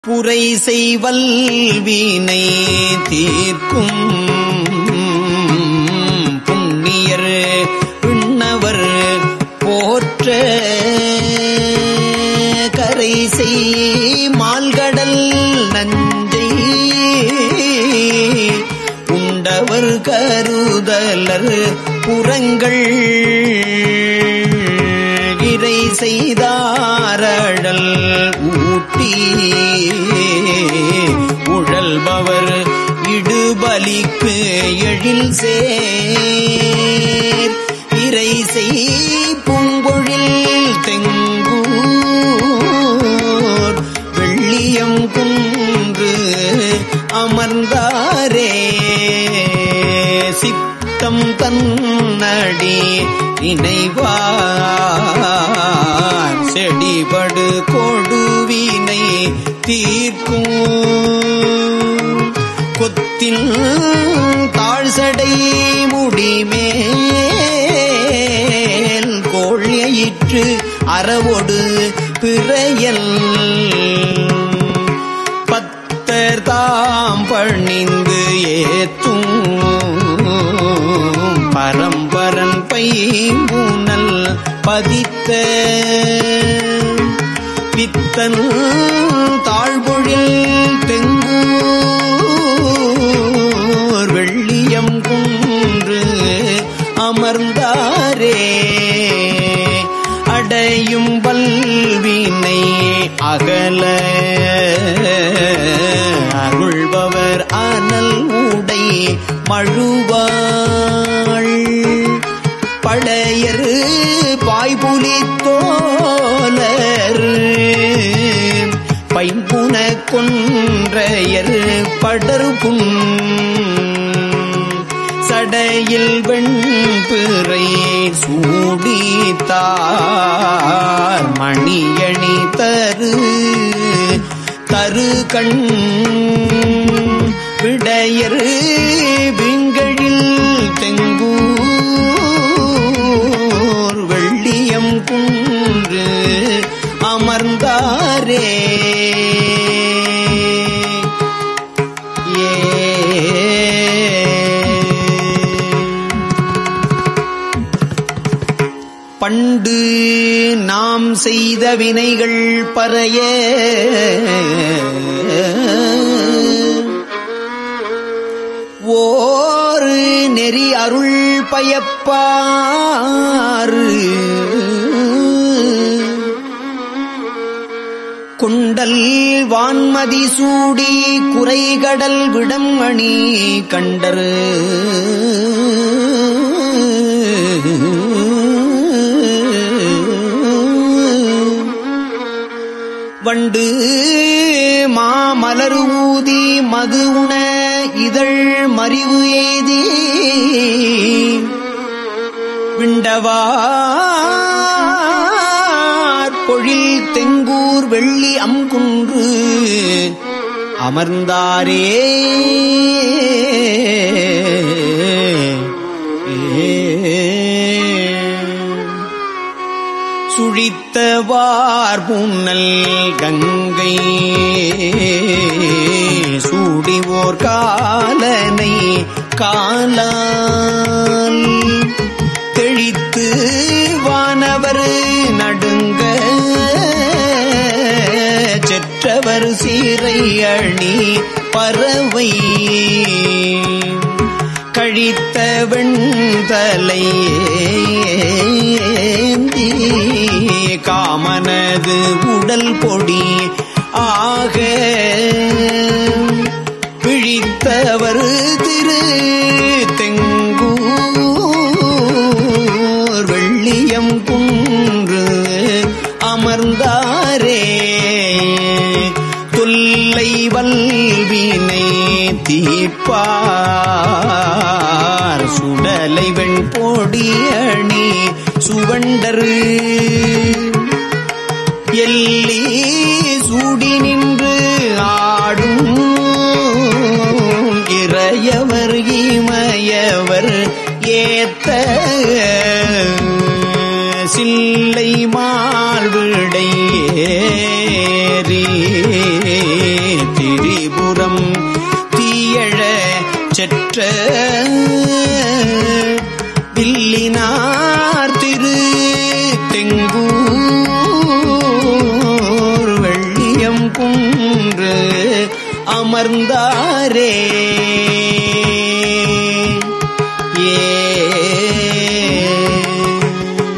புரை செய்வல் வீனை தீர்க்கும் புண்ணியர் விண்ணவர் போற்ற கரை செய் மால்கடல் நஞ்சை உண்டவர் கருதலர் புறங்கள் இறை செய்தாரழல் ஊட்டி உழல்பவர் இடுபலிக்கு எழில் சேர் இறை செய் பூம்பொழில் தெங்கூர் வெள்ளியம் குன்று அமர்ந்தாரே சித்தம் தன்னடி நினைவார் செடிபடு கொடுவினை தீர்க்கும் கொத்தின் தாழ்சடை முடிமேல் கோழியிற்று அறவொடு பிறையல் பத்தர் தாம் பணிந்து ஏத்தும் பரம்பரன் பைம்பூனல் பதித்த பித்தன் தாழ்பொழில் தெங்கூர் வெள்ளியம் குன்று அமர்ந்தாரே அடையும் பல்வினை அகல அருள்பவர் அனல் உடை மழுவாள் படையர் பாய்புலி தோலர் பைம்புன கொன்றையர் படர்புண் சடையில் வெண்பிறை சூடித்தார் மணியணி தரு தரு கண் விடையர் விங்களில் தெங்கூர் வெள்ளியம் குன்று அமர்ந்தாரே ஏ பண்டு நாம் செய்த வினைகள் பறைய ஓரு நெறி அருள் பயப்பாறு குண்டல் வான்மதி சூடி குறைகடல் விடம் அணி கண்டரு வண்டு மாமலர் ஊதி மது உண இதழ் மறிவு எய்தி விண்டவார் பொழில் தெங்கூர் வெள்ளி அம்குன்று அமர்ந்தாரே சுழித்தவார் புன்னல் கங்கை சூடிவோர் காலனை காலால் தெழித்து வானவர் நடுங்க செற்றவர் சீரை அணி பறவை கழித்த வெண்தலை ஏந்தி காமனது உடல் பொடி ஆக பிழித்தவர் திரு தெங்கூர் வெள்ளியம் குன்று அமர்ந்தாரே தொல்லை வல்வினை தீர்ப்பார் சுடலை வெண்பொடி அணி சுவண்டரு எல்லி சூடி நின்று ஆடும் இறையவர் இமயவர் ஏத்த சில்லை மால்விடை ஏறி பெற்ற வில்லினார் திரு தெங்கூர் வெள்ளியம் குன்று அமர்ந்தாரே ஏ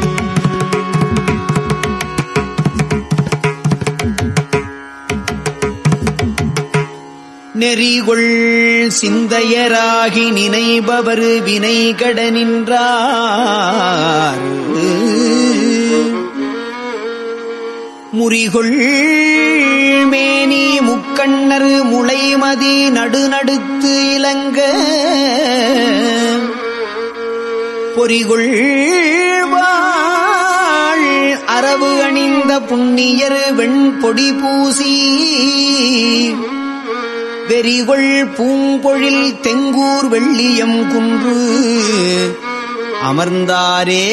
நெறிகொள் சிந்தையராகி நினைபவர் வினை கட நின்றார் முறிகொள் மேனி முக்கண்ணர் முளைமதி நடுநடுத்து இலங்க பொறிகொள் வாழ் அரவு அணிந்த புண்ணியர் வெண்பொடி பூசி வெறிகொள் பூம்பொழில் தெங்கூர் வெள்ளியம் குன்று அமர்ந்தாரே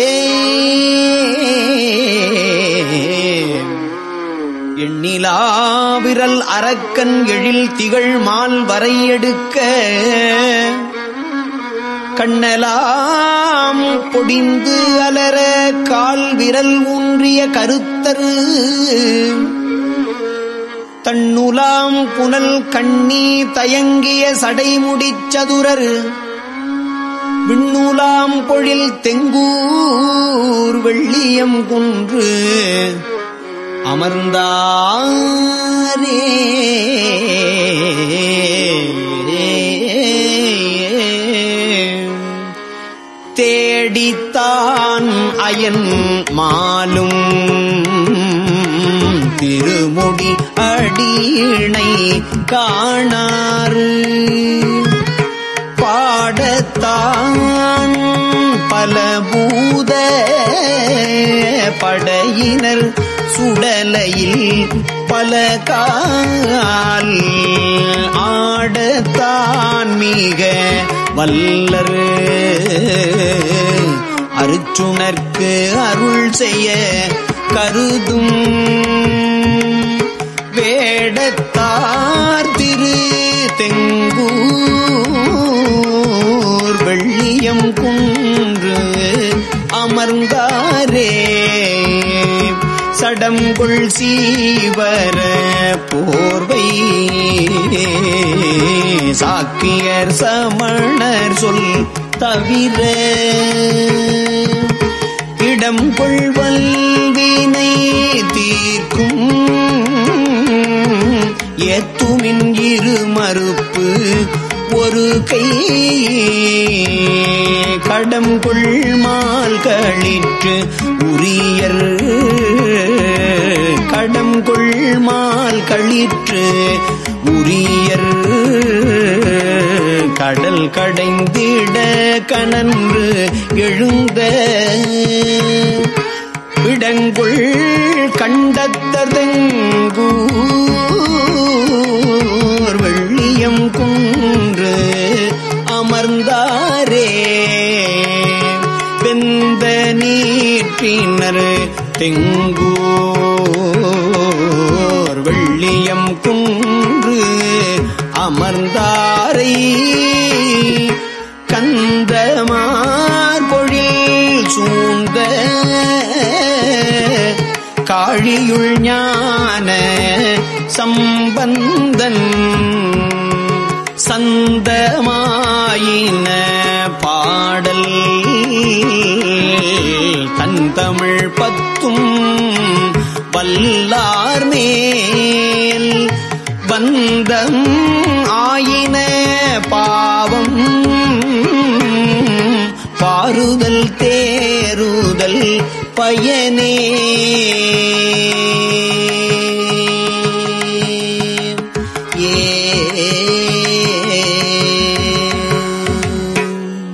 எண்ணிலாவிரல் அரக்கன் எழில் திகழ் மால் வரையெடுக்க கண்ணலாம் பொடிந்து அலர கால் விரல் ஊன்றிய கருத்தரு தன்னுலாம் புனல் கண்ணி தயங்கிய சடைமுடிச் சதுரர் விண்ணுலாம் பொழில் தெங்கூர் வெள்ளியம் குன்று அமர்ந்தாரே தேடித்தான் அயன் மாலும் திருமுடி அடியினை காணாறு பாடத்தான் பல பூத படையினர் சுடலையில் பல கால் ஆடத்தான் மிக வல்லர் அருச்சுனர்க்கு அருள் செய்ய கருதும் வேடத்தார் திரு தெங்கூர் வெள்ளியம் குன்று அமர்ந்தாரே சடம்கொள் சீவர போர்வை சாக்கியர் சமணர் சொல் தவிர இடம் கொள்வல்வினை தீர்க்கும் ஏத்துமின் இரு மறுப்பு ஒரு கை கடம் கொள்மால் களிற்று உரியர் கடம் கொள்மால் களிற்று உரியர் கடல் கடைந்திட கனன்று எழுந்த விடங்குள் கண்டத்ததங்கூர் வெள்ளியம் குன்று அமர்ந்தாரே வெந்த நீற்றினர் தெங்கூர் வெள்ளியம் குன்று அமர்ந்தாரை கந்தமார் பொழில் சூழ்ந்த காழியுள் ஞான சம்பந்தன் சந்தமாயின பாடல் தன் தமிழ் பத்தும் வல்லார் மேல் பந்தம் ஆயின பாவம் பாருதல் தேருதல் பயனே ஏ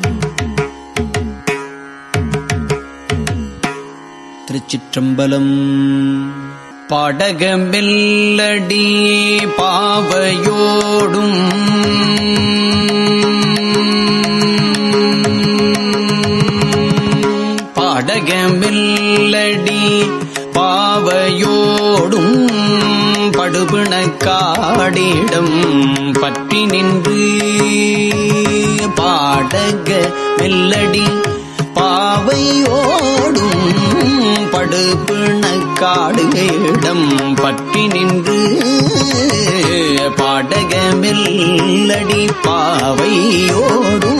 திருச்சிற்றம்பலம் படகமெல்லடி பாவையோடும் படகமெல்லடி பாவையோடும் படு படுபிணக்காடிடம் பற்றி நின்று பாடக மெல்லடி பாவையோடும் படுபிணக்காடு இடம் பற்றி நின்று பாடக மெல்லடி பாவையோடும்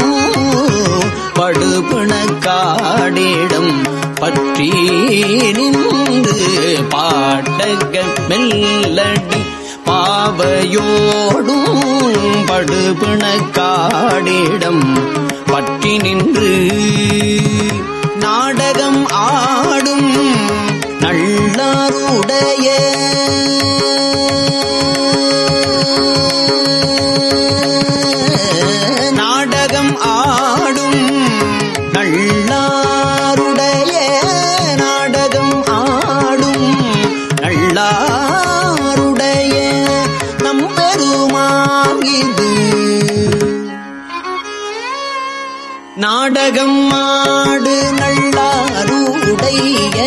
படுபிணக்காடிடம் பற்றி நின்று பாடக மெல்லடி பாவையோடும் படுபிணக்காடிடம் பற்றி நின்று நாடகம் ஆடும் நல்லாருடைய நாடகம் ஆடும் நல்லாருடைய நாடகம் ஆடும் நல்லாருடைய நம் பெருமான் இது நாடகம் ஆடு நல்லாருடைய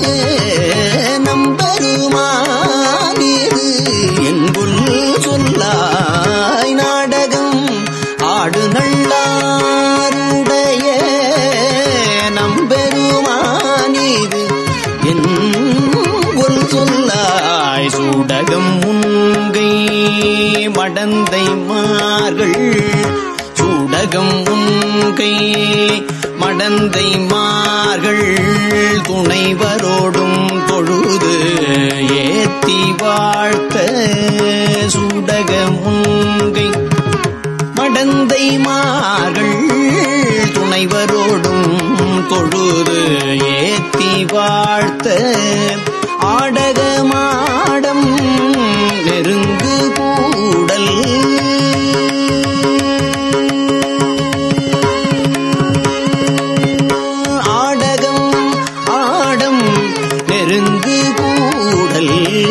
நம்பெருமானிது என்புல் சொல்லாய் நாடகம் ஆடு நல்லாருடைய நம்பெருமானிது என்புல் சொல்லாய் சூடகம் உங்கை மடந்தை மார்கள் சூடகம் உங்கை மடந்தை மார்கள் துணைவரோடும் தொழுது ஏத்தி வாழ்த்த சூடக முங்கை மடந்தை மார்கள் துணைவரோடும் தொழுது ஏத்தி வாழ்த்த ஆடக மாடம் நெருங்கு கூடல் ஆடகம் ஆடம் நெருங்கு கூடல்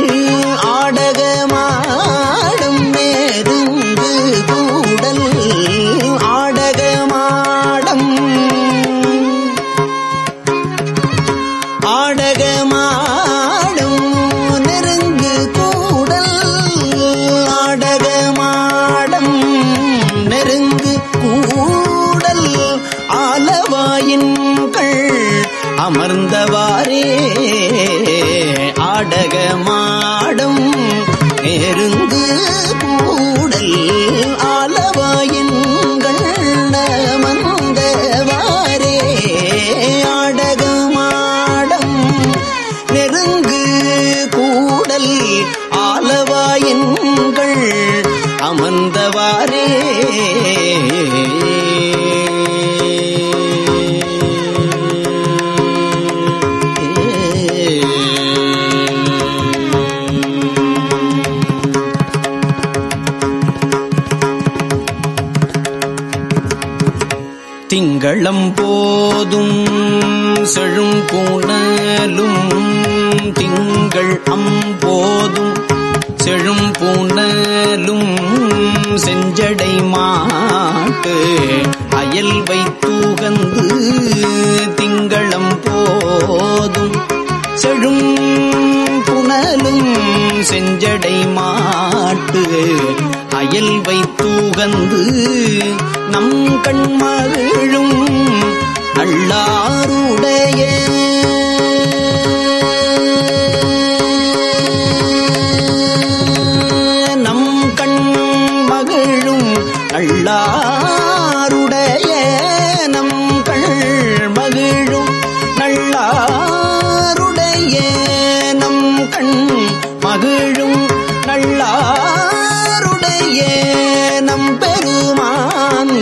ஆடகமாடம் நெருங்கு கூடல் ஆடகமாடம் ஆடகமாடம் நெருங்கு கூடல் ஆடகமாடம் நெருங்கு கூடல் ஆலவாயின்கள் அமர்ந்தவாறே ஆடகமாடம் நெருங்கு கூடல் ஆலவாயின்கள் அமர்ந்தவாறே ஆடகமாடம் நெருங்கு கூடல் ஆலவாயின்கள் அமர்ந்தவாறே திங்களம் போதும் செழும் பூணலும் திங்கள் அம்போதும் செழும் பூணலும் செஞ்சடை மாட்டு அயல் வைத்தூகந்து திங்களம் போதும் செழும் புனலும் செஞ்சடை மாட்டு அயல் வைத்தூகந்து நம் கண்மகிழும் நல்லாருடைய நம் கண் மகிழும் நல்லாருடைய நம் கண் மகிழும் நல்லாருடைய நம் கண் மகிழும் நல்லாருடைய நம் பெருமான்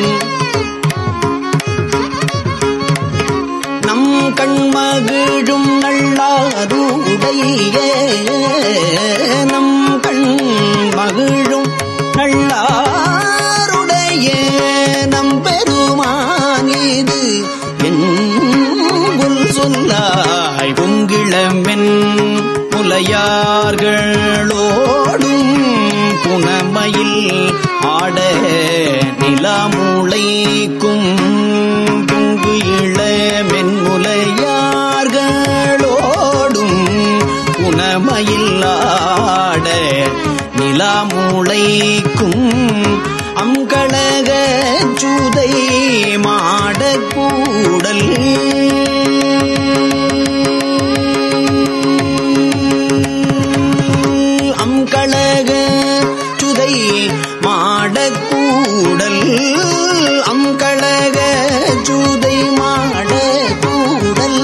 நம் கண்மகிழும் நல்லாருடைய நம் கண் மகிழும் நல்லாருடைய நம் பெருமான் இது என் சொல்லாய் பொங்கிளமென் முலையார்களோடும் புனமயில் ஆட நிலாமுளைக்கும் பொங்கு இளமென்முலையார்களோடும் புனமயில் ஆட மலைக்கும் அங்கழக சுதை மாடக்கூடல் அங்கழக சுதை மாடக்கூடல் அங்கழக சுதை மாடக்கூடல்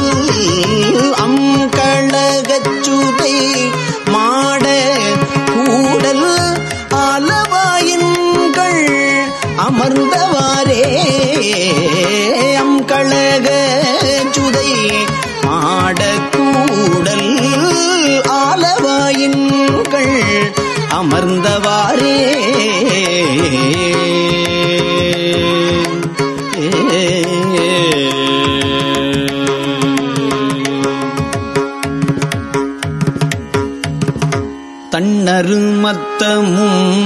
அங்கழகச்சுதை மாட கூடல் ஆலவாயின்கள் அமர்ந்தவாரே அங்கழக சுதை மாடக்கூடல் ஆலவாயின்கள் அமர்ந்தவாரே தன்னரு மத்தமும்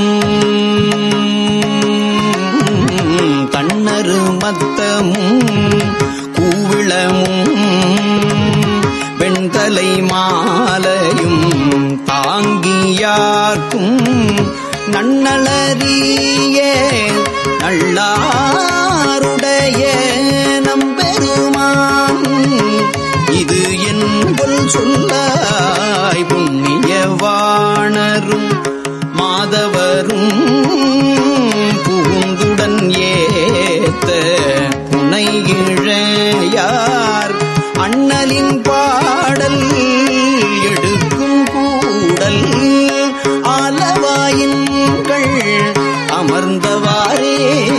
தன்னரு மத்தமும் கூவிளமும் வெண்தலை மாலையும் தாங்கியார்க்கும் நன்னலறிய நல்லாருடைய நம்பெருமான் இது என்பல் சொல்லாய் புண்ணியவாணரும் மாதவரும் பூந்துடன் ஏத்த புனையிழையார் அண்ணலின் பாடல் எடுக்கும் கூடல் ஆலவாயின்கள் அமர்ந்தவாரே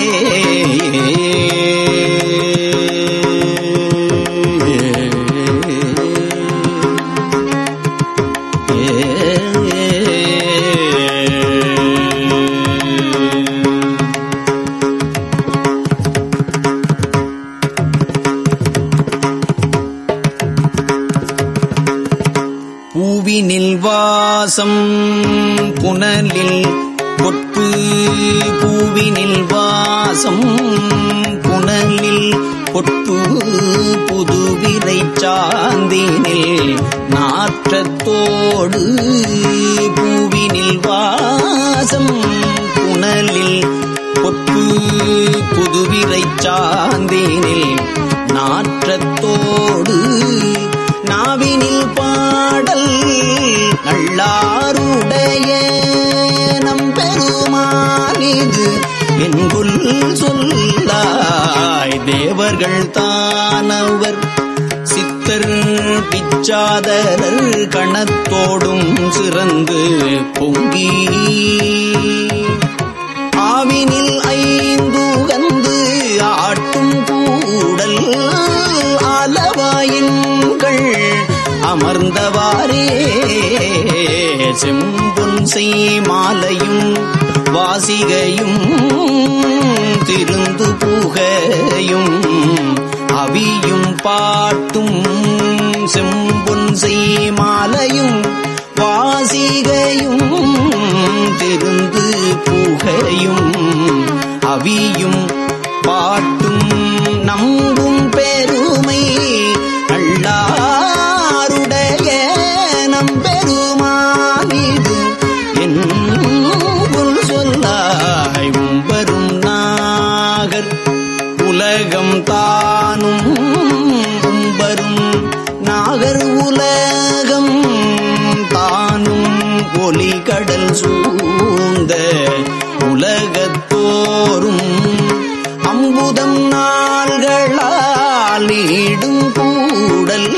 பூவினில் வாசம் புனலில் பொற்பு பூவினில் வாசம் புனலில் பொற்பு புதுவிரை சாந்தினில் நாற்றத்தோடு பூவினில் வாசம் புனலில் பொற்பு புதுவிரை சாந்தினில் நாற்றத்தோடு நாவினில் பாடல் நல்லாருடைய நம்பெருமானிது எங்குல் சொல்லாய் தேவர்கள் தானவர் சித்தர் பிச்சாதரர் கணத்தோடும் சிறந்து பொங்கி ஆவினில் ஐந்துகந்து ஆட்டும் கூடல் ஆலவாயின்கள் அமர்ந்தவாரே செம்பொன் செய் மாலையும் வாசிகையும் திருந்து புகையும் அவியும் பாட்டும் செம்பொன் செய் மாலையும் வாசிகையும் திருந்து புகையும் அவியும் பாட்டும் நம்பும் பெருமை நல்லாருடைய நம்பெருமானிது என்புல் சொல்லாய் உம்பரும் நாகர் உலகம் தானும் உம்பரும் நாகர் உலகம் தானும் ஒலி கடல் சூழ்ந்த உலகத்தோறும் அம்புதம் நாள்களால் நீடும் கூடல்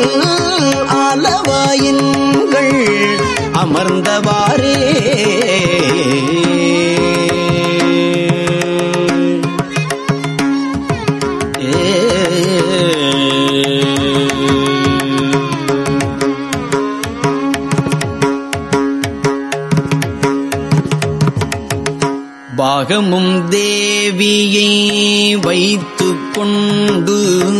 ஆலவாயின்கள் அமர்ந்தவாறே பாகமும் தேவியை வைத்துக் கொண்டு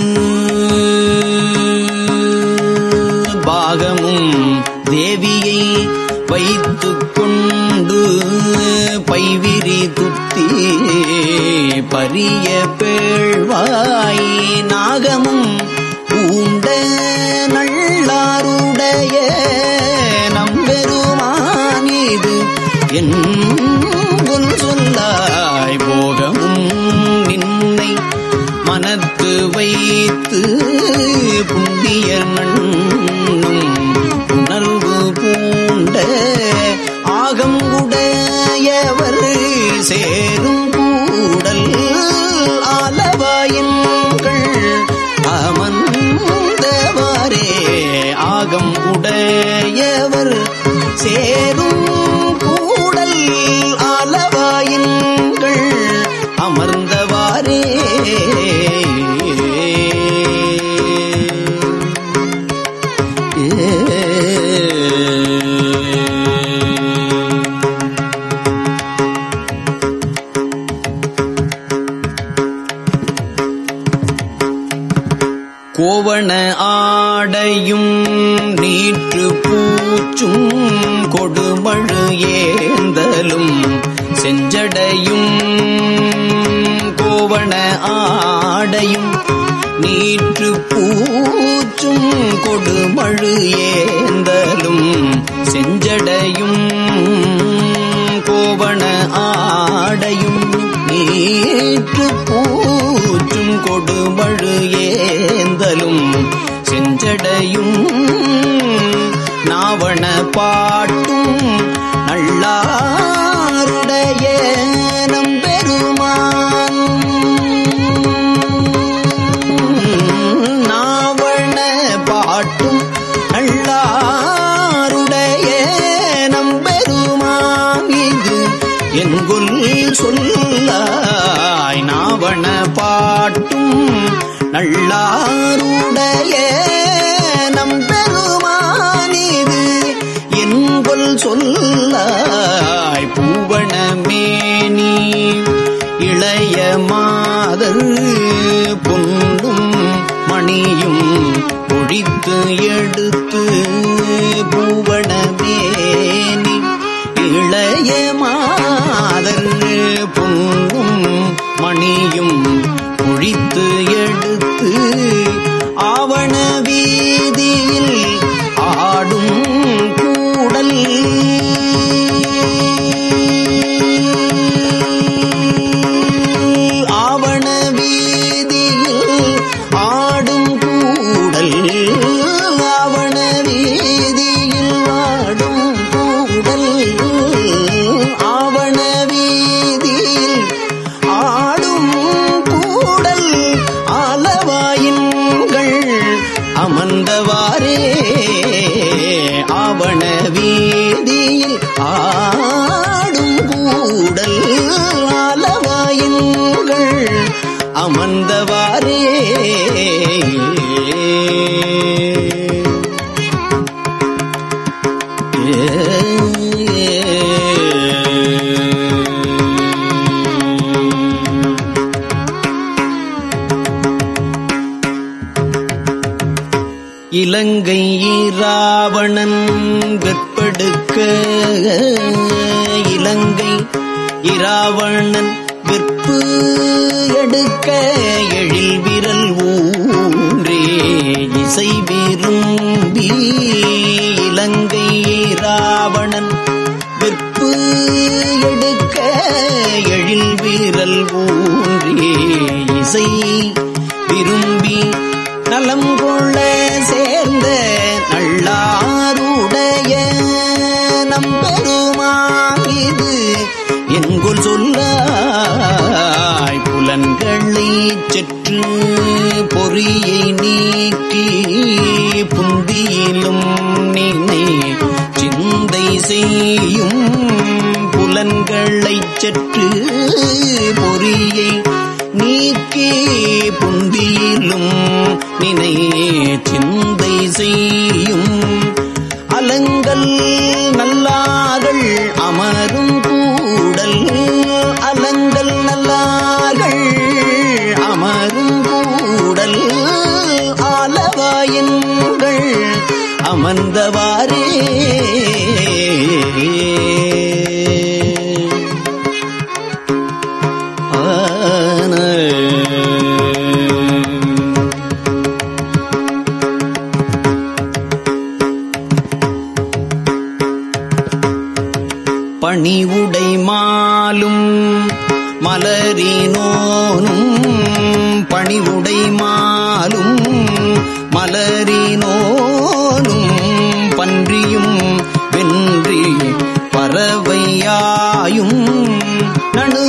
பாகமும் தேவியை வைத்துக் கொண்டு பைவிரி துத்தி பரிய பேழ்வாய் நாகமும் பூண்ட நல்லாருடைய நம்பெருமானிது என் சேரும் கூடல் ஆலவாயின்கள் அமர்ந்தவாரே ஆகம் உடையவர் சேரும் கூடல் ஆலவாயின்கள் அமர்ந்தவாரே கோவண ஆடையும் நீற்று பூச்சும் கொடுமழு ஏந்தலும் செஞ்சடையும் கோவண ஆடையும் நீற்று பூச்சும் கொடுமழு ஏந்தலும் செஞ்சடையும் கோவண ஆடையும் நீற்று பூச்சும் கொடுமழு ஏந்தலும் செஞ்சடையும் நாவண பாட்டும் நல்லாருடைய நம்பெருமான் நாவண பாட்டும் நல்லாருடைய நம்பெருமான் இது என்கொல் சொல்லாய் நாவண பாட்டும் நல்லாருடைய நம்பெருமான் இது என்கொல் சொல்லாய் பூவணமேனி இளைய மாதர் பொன்னும் மணியும் ஒழித்து எடுத்து பூவணமேனி இளைய மாதர் பொன்னும் மணியும் ஒழித்து எடுத்து ஆவண வீதியில் ஆடும் கூடல் ஆவண வீதியில் ஆடும் கூடல் ஆவண வீதியில் ஆடும் கூடல் ஆவண வீதியில் ஆடும் கூடல் ஆலவாயின்கள் அமர்ந்தவாரே ஆவண வீதியில் ஆடும் கூடல் ஆலவாயின்கள் அமர்ந்தவாரே இலங்கை இராவணன் வெற்பெடுக்க இலங்கை இராவணன் வெற்பு எடுக்க எழில் விரல் ஊன்றே இசை விரும்பி இலங்கை இராவணன் வெற்பு எடுக்க எழில் வீரல் ஊன்றே இசை விரும்பி நலம் கொள்ள சேர்ந்த நல்லாருடைய நம்பெருமான் இது என்கொல் சொல்லாய் புலன்களை செற்று பொறியை நீக்கி புந்தியிலும் நினை சிந்தை செய்யும் புலன்களைச் சற்று பொறியை நீக்கி புந்தியிலும் நினை சிந்தை செய்யும் அலங்கள் நல்லார்கள் அமரும் கூடல் அலங்கள் நல்லார்கள் அமரும் கூடல் ஆலவாயின்கள் அமர்ந்தவாறே ஆன பணிவுடை மாலும் மலரினோனும் பணிவுடை மாலும் மலரினோனும் பன்றியும் வென்றி பறவையாயும் நடு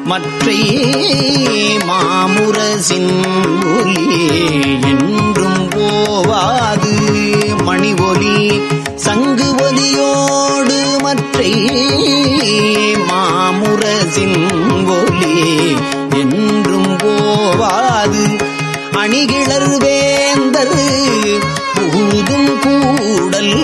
மற்றை மாமுரசின் ஒலி என்றும் போவாது மணி ஒலி சங்கு ஒலியோடு மற்றை மாமுரசின் ஒலி என்றும் போவாது அணிகிளர் வேந்தர் புகுதும் கூடல்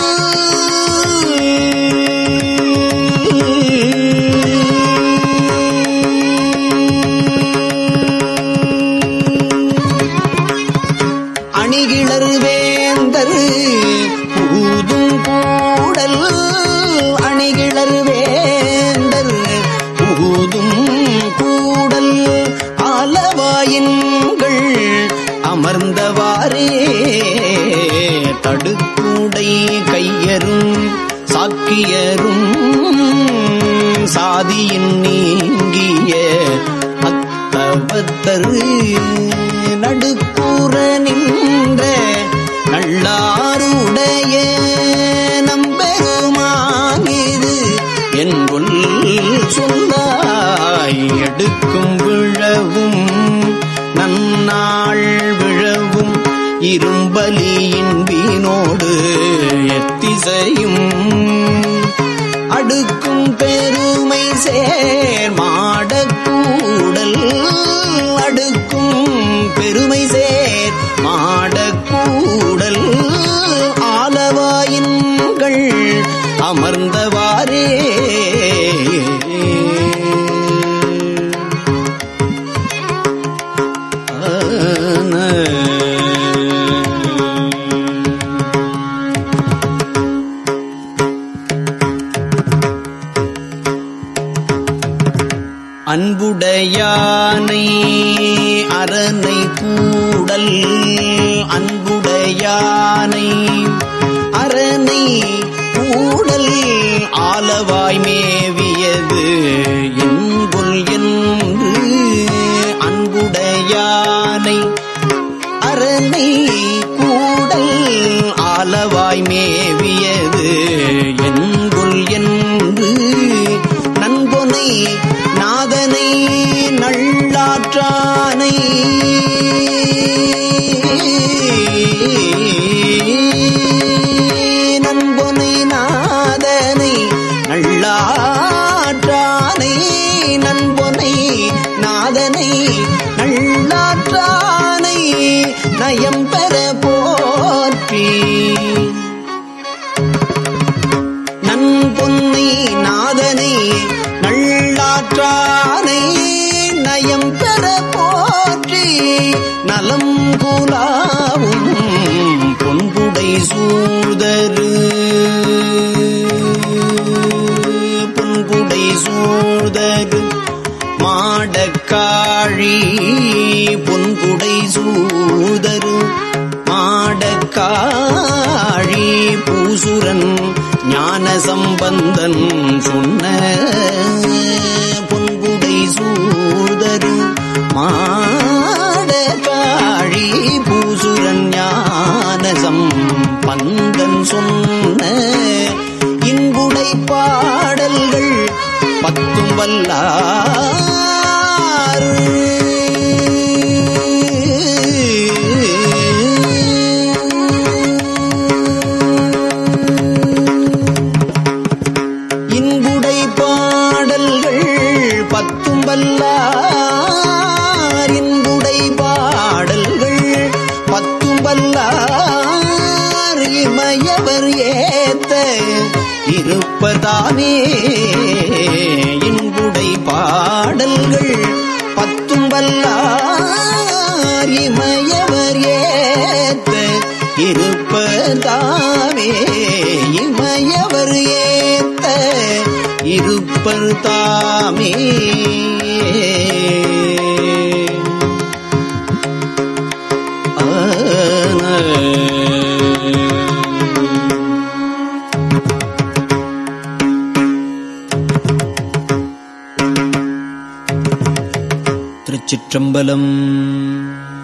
அணிகிளர் வேந்தர் ஊதும் கூடல் அணிகிளர் வேந்தர் ஊதும் கூடல் ஆலவாயின்கள் அமர்ந்தவாறே தடுக்கூடை கையரும் சாக்கியரும் சாதியின் நீங்கிய அத்தவத்தரு நடுக்கூற நின்ற நல்லாருடைய நம்பெருமானிது என்பொல் சொல்லாய் எடுக்கும் விழவும் நன்னாள் விழவும் இரும்பலியின் வீணோடு எத்திசையும் அடுக்கும் பெருமை சேர் மாடக்கூடல் அடுக்கும் பெருமை சேர் மாடக்கூடல் ஆலவாயின்கள் அமர்ந்தவாறே அன்புடையானை அரணை கூடல் அன்புடையானை அரணை கூடல் ஆலவாய் மேவியது எங்குல் என்று அன்புடையானை அரணை கூடல் ஆலவாய் மேவியது என்குல் என்று நன்பொனை நாதனை நல்லாற்றானை நன்பொனை நாதனை நல்லாற்றானை நன்பொனை நாதனை நல்லாற்றானை நயம் பெற போற்றி நன்பொன்னை நாதனை நல்லாற்றானை நயம் பெற போற்றி நலம் குலாவும் பொன்புடை சூதரு பொன்புடை சூதரு மாடக்காழி பொன்புடை சூதரு மாடக்காழி பூசுரன் ஞான சம்பந்தன் சொன்ன பொன்புடை சூதரு மாடக்காழி பூசுரன் ஞான சம்பந்தன் சொன்ன இன்புடை பாடல்கள் பத்தும் வல்லார் இன்புடை பாடல்கள் பத்தும் வல்லார் இன்புடை பாடல்கள் பத்தும் வல்லார் இமயவர் ஏத்த இருப்பதானே இன்புடை பாடல்கள் பத்தும் வல்லார் இமயவர் ஏத்த இருப்பதாமே இமயவர் ஏத்த இருப்பர் தாமே திருச்சிற்றம்பலம்